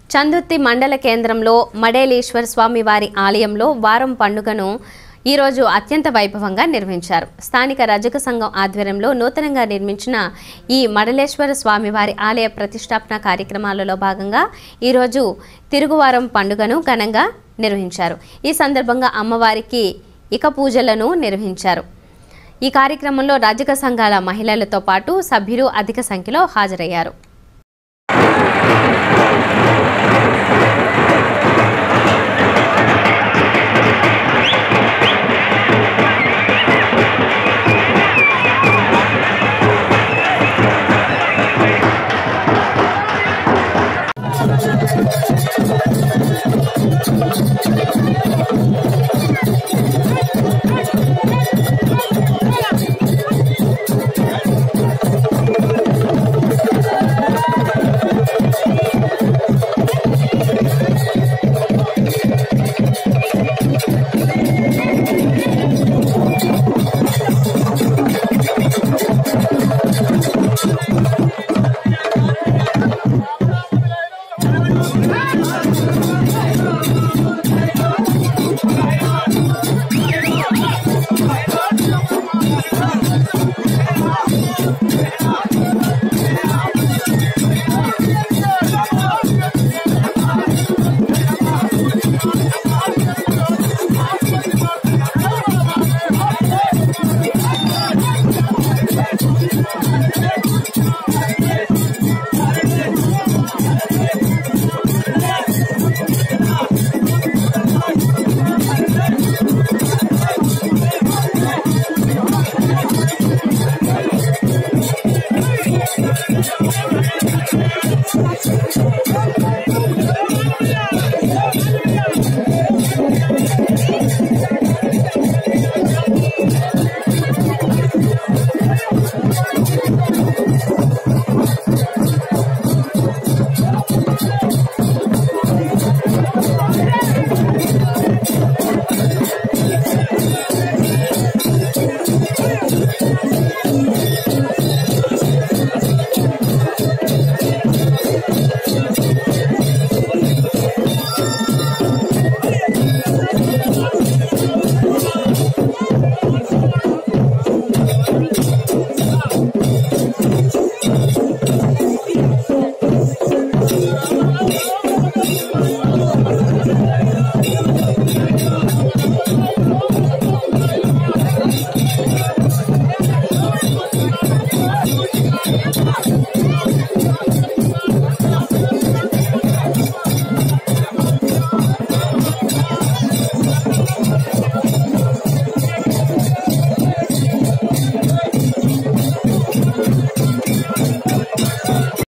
చందుర్తి మండల కేంద్రంలో మడేలీశ్వర స్వామి వారి ఆలయంలో వారం పండుగను ఈరోజు అత్యంత వైభవంగా నిర్వహించారు స్థానిక రజక సంఘం ఆధ్వర్యంలో నూతనంగా నిర్మించిన ఈ మడలేశ్వర స్వామివారి ఆలయ ప్రతిష్టాపన కార్యక్రమాలలో భాగంగా ఈరోజు తిరుగువారం పండుగను ఘనంగా నిర్వహించారు ఈ సందర్భంగా అమ్మవారికి ఇక పూజలను నిర్వహించారు ఈ కార్యక్రమంలో రజక సంఘాల మహిళలతో పాటు సభ్యులు అధిక సంఖ్యలో హాజరయ్యారు Thank